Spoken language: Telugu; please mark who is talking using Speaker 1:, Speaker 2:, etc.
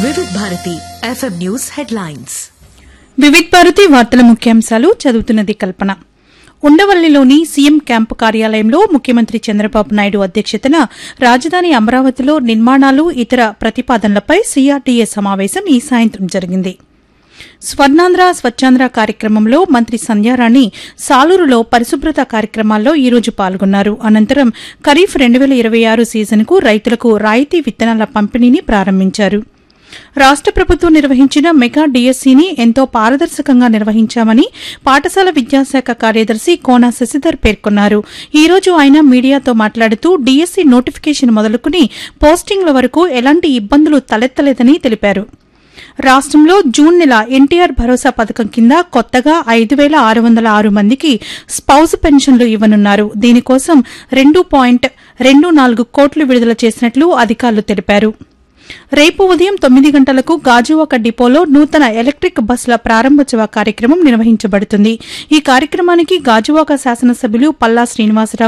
Speaker 1: వివిధ Bharati FM news headlines
Speaker 2: Vividh Bharati వార్తల ముఖ్యాంశాలు చదువుతున్నది కల్పన ఉండవల్లిలోని సీఎం క్యాంపు కార్యాలయంలో ముఖ్యమంత్రి చంద్రబాబు నాయుడు అధ్యక్షతన రాజధాని అమరావతిలో నిర్మాణాలు ఇతర ప్రతిపాదనలపై సీఆర్డీఏ సమావేశం ఈ సాయంత్రం జరిగింది స్వర్ణాంధ్ర స్వచ్ఛాంధ్ర కార్యక్రమంలో మంత్రి సంధ్యారాణి సాలూరులో పరిశుభ్రత కార్యక్రమాల్లో ఈ రోజు పాల్గొన్నారు అనంతరం ఖరీఫ్ రెండు వేల ఇరవై ఆరు సీజన్కు రైతులకు రాయితీ విత్తనాల పంపిణీని ప్రారంభించారు రాష్ట ప్రభుత్వం నిర్వహించిన మెగా డీఎస్సీని ఎంతో పారదర్శకంగా నిర్వహించామని పాఠశాల విద్యాశాఖ కార్యదర్శి కోన శశిధర్ పేర్కొన్నారు ఈ రోజు ఆయన మీడియాతో మాట్లాడుతూ డీఎస్సీ నోటిఫికేషన్ మొదలుకుని పోస్టింగ్ల వరకు ఎలాంటి ఇబ్బందులు తలెత్తలేదని తెలిపారు రాష్ట్రంలో జూన్ నెల ఎన్టీఆర్ భరోసా పథకం కింద కొత్తగా ఐదు వేల ఆరు వందల ఆరు మందికి స్పౌజ్ పెన్షన్లు ఇవ్వనున్నారు దీనికోసం రెండు పాయింట్ రెండు నాలుగు కోట్లు విడుదల చేసినట్లు అధికారులు తెలిపారు రేపు ఉదయం తొమ్మిది గంటలకు గాజువాక డిపోలో నూతన ఎలక్ట్రిక్ బస్సుల ప్రారంభోత్సవ కార్యక్రమం నిర్వహించబడుతుంది ఈ కార్యక్రమానికి గాజువాక శాసనసభ్యులు పల్లా శ్రీనివాసరావు